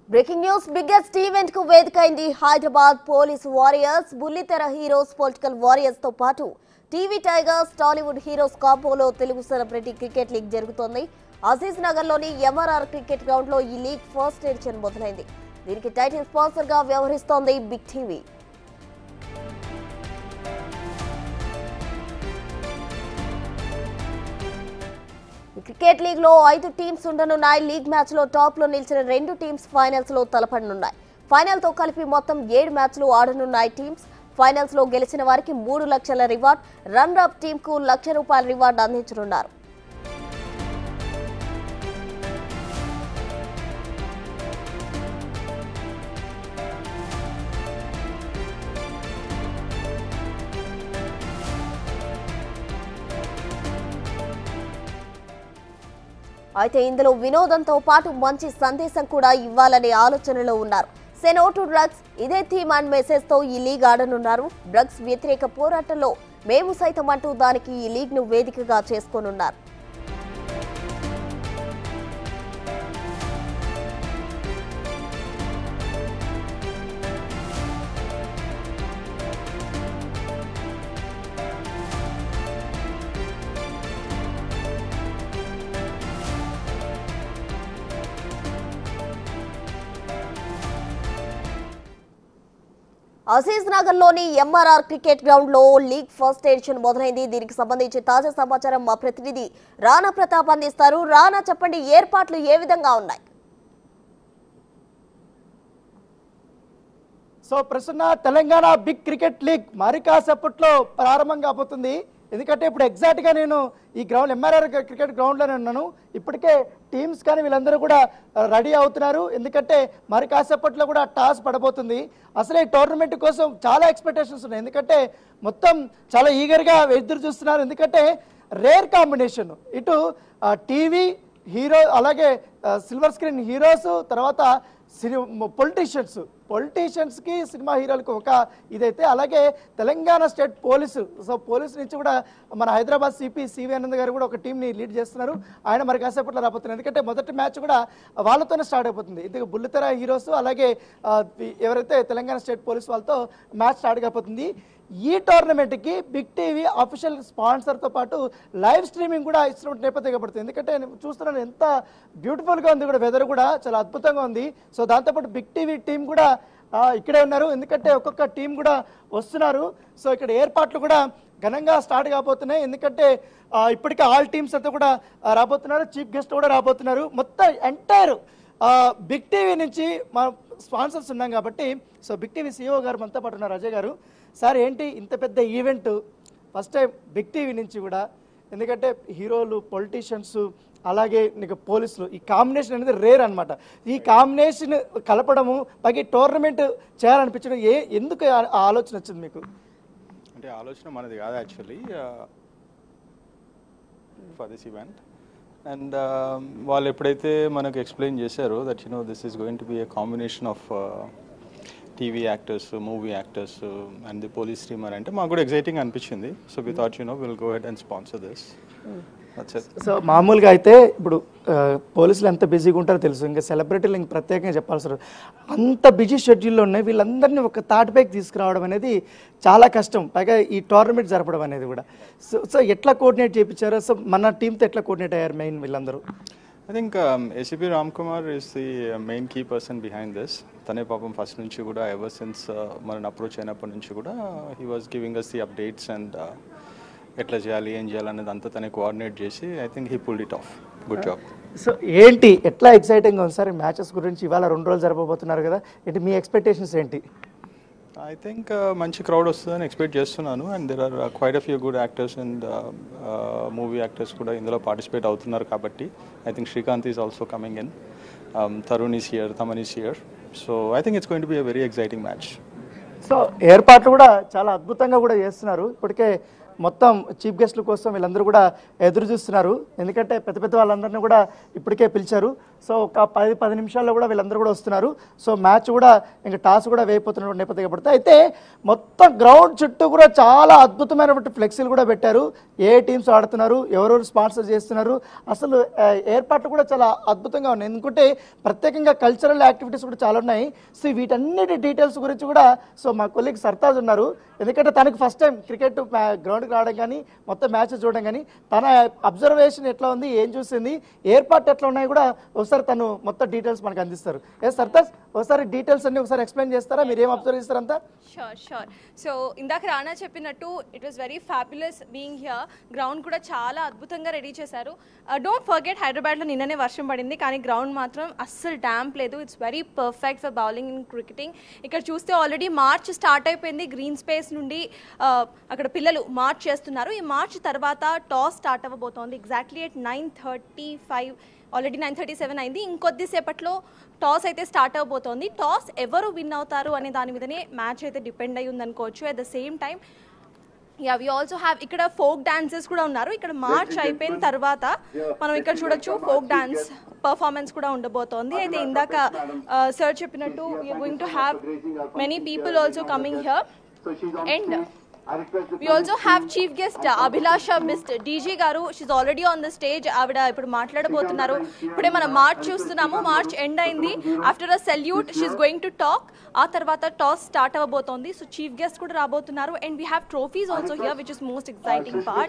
Breaking news biggest event కు వేదికైంది Hyderabad police warriors బుల్లితెర హీరోస్ పొలిటికల్ వారియర్స్ తో పాటు టీవీ టైగర్స్ టాలీవుడ్ హీరోస్ కాంబోలో తెలుగు సెలబ్రిటీ క్రికెట్ లీగ్ జరుగుతోంది అజీజ్ నగర్ లోని ఎంఆర్ఆర్ క్రికెట్ గ్రౌండ్ లో ఈ లీగ్ ఫస్ట్ ఎడిషన్ మొదలైంది దీనికి టైటిల్ స్పాన్సర్ గా వ్యవహరిస్తోంది బిగ్ టీవీ ఈ క్రికెట్ లీగ్ లో ఐదు టీమ్స్ ఉండనున్నాయి లీగ్ మ్యాచ్ లో టాప్ లో నిలిచిన రెండు టీమ్స్ ఫైనల్స్ లో తలపడనున్నాయి ఫైనల్ తో కలిపి మొత్తం ఏడు మ్యాచ్లు ఆడనున్నాయి టీమ్స్ ఫైనల్స్ లో గెలిచిన వారికి మూడు లక్షల రివార్డ్ రన్ అప్ టీమ్ కు లక్ష రూపాయల రివార్డ్ అందించనున్నారు అయితే ఇందులో వినోదంతో పాటు మంచి సందేశం కూడా ఇవ్వాలనే ఆలోచనలో ఉన్నారు సెనో టు డ్రగ్స్ ఇదే థీమ్ అండ్ మెసేజ్ తో ఈ లీగ్ ఆడనున్నారు డ్రగ్స్ వ్యతిరేక పోరాటంలో మేము సైతం అంటూ దానికి ఈ లీగ్ ను వేదికగా చేసుకోనున్నారు అజీజ్ నగర్ లోని ఎంఆర్ఆర్ క్రికెట్ గ్రౌండ్ లో లీగ్ ఫస్ట్ ఎడిషన్ మొదలైంది దీనికి సంబంధించి తాజా సమాచారం మా ప్రతినిధి రాణా ప్రతాప్ అందిస్తారు రాణా చెప్పండి ఏర్పాట్లు ఏ విధంగా ఉన్నాయి సో ప్రస్తున్న తెలంగాణ బిగ్ క్రికెట్ లీగ్ మరి కాసేపట్లో ప్రారంభం కాబోతుంది ఎందుకంటే ఇప్పుడు ఎగ్జాక్ట్గా నేను ఈ గ్రౌండ్ ఎంఆర్ఆర్ క్రికెట్ గ్రౌండ్లోనే ఉన్నాను ఇప్పటికే టీమ్స్ కానీ వీళ్ళందరూ కూడా రెడీ అవుతున్నారు ఎందుకంటే మరి కాసేపట్లో కూడా టాస్ పడబోతుంది అసలు ఈ టోర్నమెంట్ కోసం చాలా ఎక్స్పెక్టేషన్స్ ఉన్నాయి ఎందుకంటే మొత్తం చాలా ఈగర్గా ఎదురు చూస్తున్నారు ఎందుకంటే రేర్ కాంబినేషన్ ఇటు టీవీ హీరో అలాగే సిల్వర్ స్క్రీన్ హీరోస్ తర్వాత పొలిటీషియన్స్ పొలిటీషియన్స్కి సినిమా హీరోలకు ఒక ఇదైతే అలాగే Telangana state police so police నుంచి కూడా మన హైదరాబాద్ సిపి సివి ఆనంద్ గారు కూడా ఒక టీంని లీడ్ చేస్తున్నారు ఆయన మరి కాసేపట్లో రాబోతున్నారు ఎందుకంటే మొదటి మ్యాచ్ కూడా వాళ్ళతోనే స్టార్ట్ అయిపోతుంది ఇది బుల్లితెర హీరోస్ అలాగే ఆ, ఎవరైతే తెలంగాణ స్టేట్ పోలీస్ వాళ్ళతో మ్యాచ్ స్టార్ట్ కాబోతుంది ఈ టోర్నమెంట్కి బిగ్ టీవీ అఫీషియల్ స్పాన్సర్తో పాటు లైవ్ స్ట్రీమింగ్ కూడా ఇస్తున్న నేపథ్యం కనబడుతుంది ఎందుకంటే నేను చూస్తున్నాను ఎంత బ్యూటిఫుల్గా ఉంది కూడా వెదర్ కూడా చాలా అద్భుతంగా ఉంది సో దాంతోపాటు బిగ్ టీవీ టీం కూడా ఆ, ఇక్కడే ఉన్నారు ఎందుకంటే ఒక్కొక్క టీం కూడా వస్తున్నారు సో ఇక్కడ ఏర్పాట్లు కూడా ఘనంగా స్టార్ట్ కాబోతున్నాయి ఎందుకంటే ఆ, ఇప్పటికే ఆల్ టీమ్స్ అంతా కూడా ఆ, రాబోతున్నారు చీఫ్ గెస్ట్ కూడా రాబోతున్నారు మొత్తం ఎంటైర్ బిగ్ టీవీ నుంచి మా స్పాన్సర్స్ ఉన్నాం కాబట్టి సో బిగ్ టీవీ సీఈఓ గారు మనతో పాటు ఉన్నారు అజయ్ గారు సార్ ఏంటి ఇంత పెద్ద event first time big TV నుంచి కూడా ఎందుకంటే హీరోలు పొలిటీషియన్స్ అలాగే నీకు పోలీసులు ఈ కాంబినేషన్ అనేది రేర్ అన్నమాట ఈ కాంబినేషన్ కలపడము పైగా ఈ టోర్నమెంట్ చేయాలనిపించడం ఏ ఎందుకు ఆ ఆ ఆలోచన వచ్చింది మీకు అంటే ఆలోచన మనది కాదు actually for this event and వాళ్ళు ఎప్పుడైతే మనకు ఎక్స్ప్లెయిన్ చేశారో that you know this is going to be a combination of TV actors movie actors and the police streamer అంటే మాకు కూడా ఎగ్జైటింగ్ అనిపించింది so we thought you know will go head and sponsor this that's it so మామూలుగా అయితే ఇప్పుడు ఆ, పోలీసులు ఎంత బిజీగా ఉంటారో తెలుసు ఇంకా సెలబ్రిటీలు ఇంక ప్రత్యేకంగా చెప్పాల్సిన అవసరం. అంత బిజీ షెడ్యూల్లో ఉన్నాయి వీళ్ళందరినీ ఒక తాటిపైకి తీసుకురావడం అనేది చాలా కష్టం పైగా ఈ టోర్నమెంట్ జరపడం అనేది కూడా సో సో ఎట్లా కోఆర్డినేట్ చేయించారో సో మన టీంతో ఎట్లా కోఆర్డినేట్ అయ్యారు మెయిన్ వీళ్ళందరూ I think ACP Ram Kumar is the main key person behind this తనే పాపం ఫస్ట్ నుంచి కూడా ఎవర్ సిన్స్ మనని అప్రోచ్ అయినప్పటి నుంచి కూడా he was giving us the updates and ఎట్లా చేయాలి ఏం చేయాలి అనేది అంతా తనే కోఆర్డినేట్ చేసి I think he pulled it off good job so ఏంటి ఎట్లా ఎక్సైటింగ్గా ఉంది సార్ మ్యాచెస్ గురించి ఇవాళ రెండు రోజులు జరపబోతున్నారు కదా ఏంటి మీ ఎక్స్పెక్టేషన్స్ ఏంటి ఐ థింక్ మంచి క్రౌడ్ వస్తుందని ఎక్స్పెక్ట్ చేస్తున్నాను and there are quite a few good actors and movie actors కూడా ఇందులో పార్టిసిపేట్ అవుతున్నారు కాబట్టి I think Srikanth is also coming in Tarun is here Thaman is here so I think it's going to be a very exciting match so ఏర్పాట్లు కూడా చాలా అద్భుతంగా కూడా చేస్తున్నారు ఇప్పటికే మొత్తం చీఫ్ గెస్ట్ల కోసం వీళ్ళందరూ కూడా ఎదురు చూస్తున్నారు ఎందుకంటే పెద్ద పెద్ద వాళ్ళందరినీ కూడా ఇప్పటికే పిలిచారు సో ఒక పది పది నిమిషాల్లో కూడా వీళ్ళందరూ కూడా వస్తున్నారు సో మ్యాచ్ కూడా ఇంకా టాస్ కూడా వేయిపోతున్న నేపథ్యం పడుతుంది అయితే మొత్తం గ్రౌండ్ చుట్టూ కూడా చాలా అద్భుతమైనటువంటి ఫ్లెక్సీలు కూడా పెట్టారు ఏ టీమ్స్ ఆడుతున్నారు ఎవరెవరు స్పాన్సర్ చేస్తున్నారు అసలు ఆ, ఏర్పాట్లు కూడా చాలా అద్భుతంగా ఉన్నాయి ఎందుకంటే ప్రత్యేకంగా కల్చరల్ యాక్టివిటీస్ కూడా చాలా ఉన్నాయి సో వీటన్నిటి డీటెయిల్స్ గురించి కూడా సో మా కొలీగ్ సర్తాజ్ ఉన్నారు ఎందుకంటే తనకు ఫస్ట్ టైం క్రికెట్ గ్రౌండ్కి రావడం కానీ మొత్తం మ్యాచెస్ చూడడం కానీ తన అబ్జర్వేషన్ ఎట్లా ఉంది ఏం చూసింది ఏర్పాటు ఎట్లా ఉన్నాయి కూడా ఒకసారి తను మొత్తం డీటెయిల్స్ మనకు అందిస్తారు ఏ సర్తాజ్ ఒకసారి డీటెయిల్స్ అన్ని ఒకసారి ఎక్స్ప్లెయిన్ చేస్తారా మీరు ఏం అబ్జర్వ్ చేస్తారంతా షూర్ షూర్ సో ఇందాక రానా చెప్పినట్టు it was very fabulous being here ground కూడా చాలా అద్భుతంగా రెడీ చేశారు డోంట్ ఫర్గెట్ హైదరాబాద్లో నిన్ననే వర్షం పడింది కానీ గ్రౌండ్ మాత్రం అస్సలు డ్యాంప్ లేదు it's very perfect for bowling in cricketing ఇక్కడ చూస్తే ఆల్రెడీ మార్చ్ స్టార్ట్ అయిపోయింది గ్రీన్ స్పేస్ నుండి ఆ, అక్కడ పిల్లలు మార్చ్ చేస్తున్నారు ఈ మార్చ్ తర్వాత టాస్ స్టార్ట్ అవ్వబోతోంది exactly at nine thirty five already nine thirty seven అయింది ఇంకొద్దిసేపట్లో టాస్ అయితే స్టార్ట్ అవబోతోంది టాస్ ఎవరు విన్ అవుతారు అనే దాని మీదనే మ్యాచ్ అయితే డిపెండ్ అయి ఉందనుకోవచ్చు at the same time ya we also have ఇక్కడ ఫోక్ డాన్సెస్ కూడా ఉన్నారు ఇక్కడ మార్చ్ అయిపోయిన తర్వాత మనం ఇక్కడ చూడొచ్చు ఫోక్ డాన్స్ పర్ఫార్మెన్స్ కూడా ఉండబోతోంది అయితే ఇందాక సార్ చెప్పినట్టు you're going to have many people also coming here and we also have chief guest Abhilasha Bisht DG garu she's already on the stage ఆవిడ ఇప్పుడు మాట్లాడబోతున్నారు ఇప్పుడే మనం మార్చ్ చూస్తున్నాము మార్చ్ ఎండ్ అయింది after a salute she's going to talk ఆ తర్వాత toss start అవ్వబోతోంది సో చీఫ్ గెస్ట్ కూడా రాబోతున్నారు and we have trophies also here which is most exciting part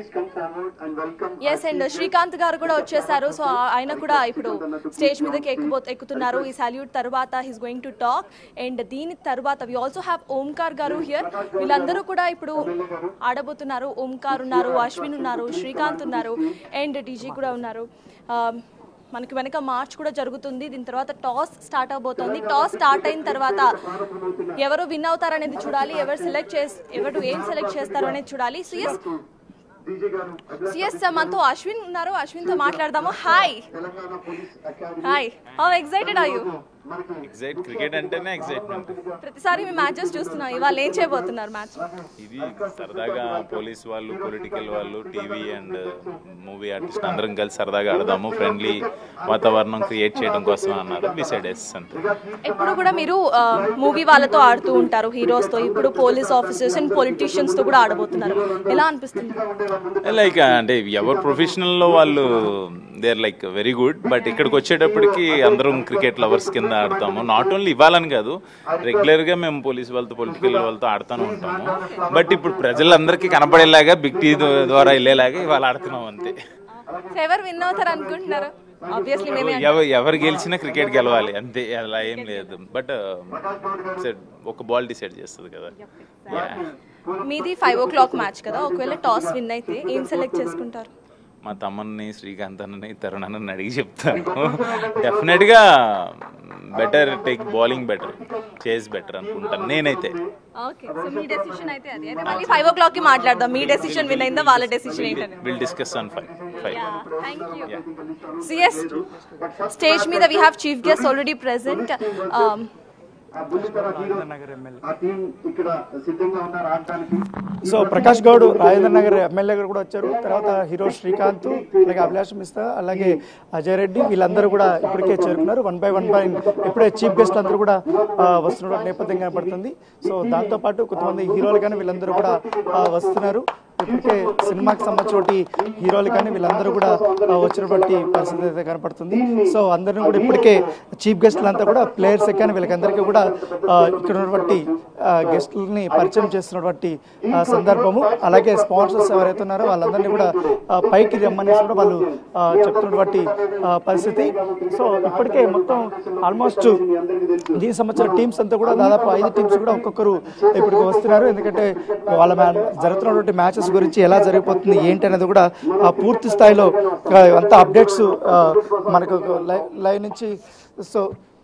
yes and Srikanth గారు కూడా వచ్చేసారు సో ఆయన కూడా ఇప్పుడు స్టేజ్ మీదకి ఎక్కిపో ఎక్కుతున్నారు ఈ సాల్యూట్ తర్వాత he's going to talk and దీని తర్వాత వి ఆల్సో హ్యావ్ ఓంకార్ గారు హియర్ వీళ్ళందరూ కూడా ఇప్పుడు ఆడబోతున్నారు ఓంకార్ ఉన్నారు అశ్విన్ ఉన్నారు శ్రీకాంత్ ఉన్నారు అండ్ డీజీ కూడా ఉన్నారు Um, మనకి వెనక మార్చ్ కూడా జరుగుతుంది దీని తర్వాత టాస్ స్టార్ట్ అవబోతోంది టాస్ స్టార్ట్ అయిన తర్వాత ఎవరు విన్ అవుతారు అనేది చూడాలి ఎవరు సెలెక్ట్ చేసి ఎవరు ఏం సెలెక్ట్ చేస్తారు అనేది చూడాలి సిఎస్ సిఎస్ మనతో అశ్విన్ ఉన్నారు అశ్విన్ తో మాట్లాడదాము hi hi how excited are you excite cricket అంటేనే ఎగ్జైట్మెంట్ ప్రతిసారి మీ మ్యాచెస్ చూస్తున్నాం ఇవాళ ఏం చేయబోతున్నారు మ్యాచ్ ఇది సరదాగా పోలీస్ వాళ్ళు పొలిటికల్ వాళ్ళు టీవీ అండ్ మూవీ ఆర్టిస్ట్ అందరం కలిసి సరదాగా ఆడదాము ఫ్రెండ్లీ వాతావరణం క్రియేట్ చేయడం కోసం అన్నారు డిసైడెస్ అంతే ఎప్పుడు కూడా మీరు మూవీ వాళ్ళతో ఆడుతూ ఉంటారు హీరోస్ తో ఇప్పుడు పోలీస్ ఆఫీసర్స్ అండ్ పొలిటీషియన్స్ తో కూడా ఆడబోతున్నారు ఎలా అనిపిస్తుంది లైక్ అంటే ఎవరు ప్రొఫెషనల్లో వాళ్ళు they are like very good but ఇక్కడికి వచ్చేటప్పటికి అందరం క్రికెట్ లవర్స్ కింద ఆడతాము నాట్ ఓన్లీ ఇవ్వాలని కాదు రెగ్యులర్గా మేము పోలీస్ వాళ్ళతో పొలిటికల్ వాళ్ళతో ఆడుతూనే ఉంటాము బట్ ఇప్పుడు ప్రజలందరికీ కనపడేలాగా బిగ్ టీ ద్వారా వెళ్ళేలాగా ఇవాళ ఆడుతున్నాం అంతే సో ఎవరు విన్ అవుతారు అనుకుంటున్నారు ఆబ్వియస్లీ మేమే ఎవరు ఎవరు గెలిచినా క్రికెట్ గెలవాలి అంతే అలా ఏం లేదు బట్ ఒక బాల్ డిసైడ్ చేస్తుంది కదా Yeah. మీది ఫైవ్ ఓ క్లాక్ మ్యాచ్ కదా ఒకవేళ టాస్ విన్ అయితే ఏం సెలెక్ట్ చేసుకుంటారు మా తమ్మని శ్రీకాంత్ అన్నని తరుణ్ అన్నని అడిగి చెప్తాను డెఫినెట్గా better take bowling better chase better అనుకుంటాను నేనైతే ఓకే సో మీ డెసిషన్ అయితే అది అయితే మళ్ళీ ఫైవ్ ఓ క్లాక్ కి మాట్లాడదాం మీ డెసిషన్ విన్ అయిందా వాళ్ళ డెసిషన్ ఏంటని will discuss on five five thank you సిఎస్ స్టేజ్ మీద we have chief guest already present ఆ టీం ఇక్కడ సిద్ధంగా ఉన్నారు ఆడటానికి సో ప్రకాష్ గౌడ్ రాజేంద్ర నగర్ ఎమ్మెల్యే గారు కూడా వచ్చారు తర్వాత హీరో శ్రీకాంత్ అలాగే అభిలాష్ మిస్తా అలాగే అజయ్ రెడ్డి వీళ్ళందరూ కూడా ఇప్పటికే చేరుకున్నారు వన్ బై వన్ బై ఇప్పుడే చీఫ్ గెస్ట్ అందరూ కూడా ఆ, వస్తున్న నేపథ్యం కనపడుతుంది సో దాంతోపాటు కొంతమంది హీరోలు కానీ వీళ్ళందరూ కూడా ఆ, వస్తున్నారు ఇప్పటికే సినిమాకి సంబంధించిన హీరోలు కానీ వీళ్ళందరూ కూడా ఆ, వచ్చినటువంటి పరిస్థితి అయితే కనపడుతుంది సో అందరిని కూడా ఇప్పటికే చీఫ్ గెస్టులంతా కూడా ప్లేయర్స్ కానీ వీళ్ళకందరికీ కూడా ఆ, ఇక్కడ ఉన్నటువంటి ఆ, గెస్టులని పరిచయం చేస్తున్నటువంటి ఆ, సందర్భము అలాగే స్పాన్సర్స్ ఎవరైతే ఉన్నారో వాళ్ళందరినీ కూడా ఆ, పైకి రమ్మనేసి కూడా వాళ్ళు ఆ, చెప్తున్నటువంటి ఆ, పరిస్థితి సో ఇప్పటికే మొత్తం ఆల్మోస్ట్ దీనికి సంబంధించిన టీమ్స్ అంతా కూడా దాదాపు ఐదు టీమ్స్ కూడా ఒక్కొక్కరు ఇప్పటికి వస్తున్నారు ఎందుకంటే వాళ్ళ మ్యా- జరుగుతున్నటువంటి మ్యాచెస్ గురించి ఎలా జరిగిపోతుంది ఏంటి అనేది కూడా ఆ, పూర్తి స్థాయిలో ఆ, అంతా అప్డేట్స్ మనకు లైవ్ లైవ్ నుంచి సో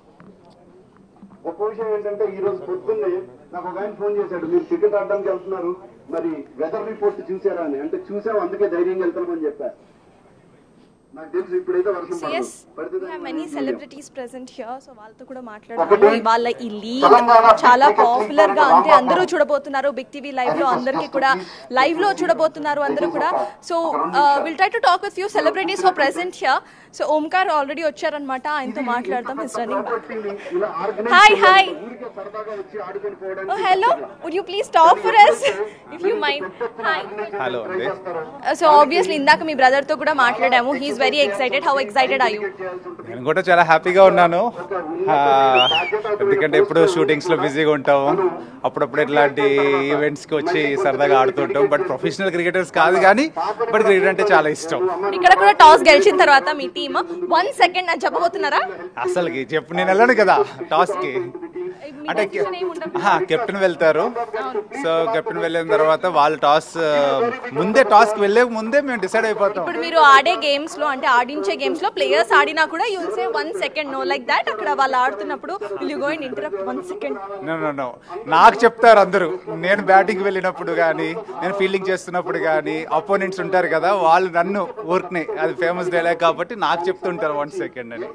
ఒక విషయం ఏంటంటే ఈ రోజు పొద్దున్నే నాకు ఒక ఆయన ఫోన్ చేశాడు మీరు క్రికెట్ ఆడడానికి వెళ్తున్నారు మరి వెదర్ రిపోర్ట్ చూసారా అని అంటే చూసాం అందుకే ధైర్యంగా వెళ్తామని చెప్పా నాకు తెలుసు ఇప్పుడైతే వర్షం So పడదు yes, we పడితే have many celebrities present here. So వాళ్ళతో కూడా మాట్లాడుతున్నాము వాళ్ళ ఈ లీగ్ చాలా పాపులర్ గా అంటే అందరూ చూడబోతున్నారు బిగ్ టీవీ లైవ్ లో అందరికీ కూడా లైవ్ లో చూడబోతున్నారు అందరూ కూడా so will try to talk with few celebrities for present here so Omkar already వచ్చారనమాట ఆయనతో మాట్లాడదాం హిస్ రన్నింగ్ ఇలా ఆర్గనైజ్ హాయ్ హాయ్ ఊరికే సరదాగా వచ్చి ఆడుకొని పోవడానికి oh hello would you please talk for us if you mind hi hello అండి సో ఆబ్వియస్లీ ఇందాక మీ బ్రదర్ తో కూడా మాట్లాడాము he's very excited how excited I you నేను కూడా చాలా హ్యాపీగా ఉన్నాను ఆ, ఎందుకంటే ఎప్పుడు షూటింగ్స్ లో బిజీగా ఉంటాము అప్పుడప్పుడు ఇట్లాంటి ఈవెంట్స్ కి వచ్చి సరదాగా ఆడుతుంటాం బట్ ప్రొఫెషనల్ క్రికెటర్స్ కాదు కానీ బట్ క్రికెట్ అంటే చాలా ఇష్టం ఇక్కడ కూడా టాస్ గెలిచిన తర్వాత మీ టీమ్ వన్ సెకండ్ అని చెప్పబోతున్నారా అసలుకి చెప్పు నేను వెళ్ళాను కదా టాస్ కి మీ అంటే decision ఏమి ఉండదు. కెప్టెన్ వెళ్తారు సో కెప్టెన్ వెళ్ళిన తర్వాత వాళ్ళు టాస్ ముందే టాస్ కి వెళ్ళే ముందే మేము డిసైడ్ అయిపోతాం ఇప్పుడు మీరు ఆడే గేమ్స్ లో అంటే ఆడించే గేమ్స్ లో ప్లేయర్స్ ఆడినా కూడా you'll say one second no like that అక్కడ వాళ్ళు ఆడుతున్నప్పుడు will you going interrupt one second No, no, no. నాకు చెప్తారు అందరూ నేను బ్యాటింగ్ వెళ్ళినప్పుడు కానీ నేను ఫీల్డింగ్ చేస్తున్నప్పుడు కానీ అపోనెంట్స్ ఉంటారు కదా వాళ్ళు నన్ను ఊరికనే అది ఫేమస్ డైలాగ్ కాబట్టి నాకు చెప్తుంటారు వన్ సెకండ్ అని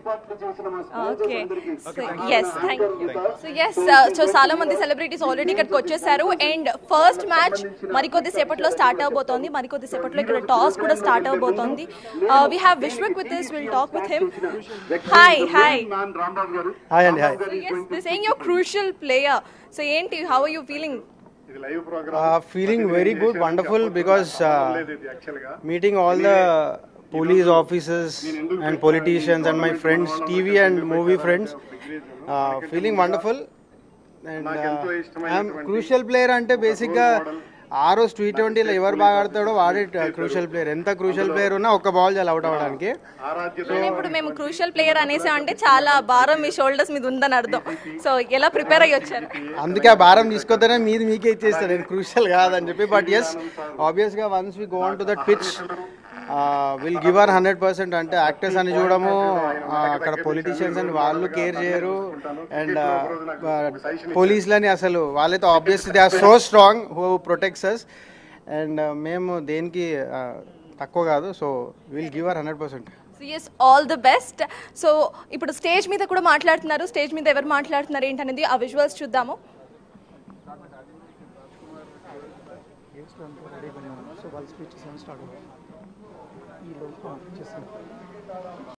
okay yes thank you so yes so చాలా మంది సెలబ్రిటీస్ ఆల్రెడీ ఇక్కడికి వచ్చేసారు అండ్ ఫస్ట్ మ్యాచ్ మరికొద్ది సేపట్లో స్టార్ట్ అవబోతోంది మరికొద్ది సేపట్లో ఇక్కడ టాస్ కూడా స్టార్ట్ అవబోతోంది we have Vishwak with this will talk with him hi hi నాన్న రాంబాబు గారు హాయ్ అండి hi yes this am your crucial player so ఏంటి హౌ ఆర్ యూ ఫీలింగ్ ఇది live program feeling very good, wonderful because uh, meeting all the police officers and politicians and my friends, TV and movie friends, uh, feeling wonderful. And uh, I'm crucial player అంటే బేసిక్గా ఆ రోజు tea ట్వంటీలో ఎవరు బాగా ఆడతాడో వాడే crucial player ఎంత క్రూషియల్ ప్లేయర్ ఉన్నా ఒక్క బాల్ చాలా అవుట్ అవ్వడానికి అంటే ఇప్పుడు మేము క్రూషియల్ ప్లేయర్ అనేసామంటే చాలా భారం మీ షోల్డర్స్ మీద ఉందని అర్థం సో ఎలా ప్రిపేర్ అయ్యి వచ్చారు అందుకే ఆ భారం తీసుకొద్దనే మీది మీకే ఇచ్చేస్తాను నేను క్రూషియల్ కాదని చెప్పి బట్ ఎస్ ఆబ్వియస్గా once we go on to that pitch will give our hundred percent అంటే యాక్టర్స్ అని చూడము ఆ, అక్కడ పొలిటీషియన్స్ అని వాళ్ళు కేర్ చేయరు అండ్ పోలీసులని అసలు వాళ్ళైతే obvious they are so strong who protects us and మేము దేనికి ఆ, తక్కువ కాదు so will give our hundred percent yes all the best so ఇప్పుడు స్టేజ్ మీద కూడా మాట్లాడుతున్నారు స్టేజ్ మీద ఎవరు మాట్లాడుతున్నారు ఏంటనేది ఆ విజువల్స్ చూద్దాము సో వాళ్ళ స్పీచ్ స్టార్ట్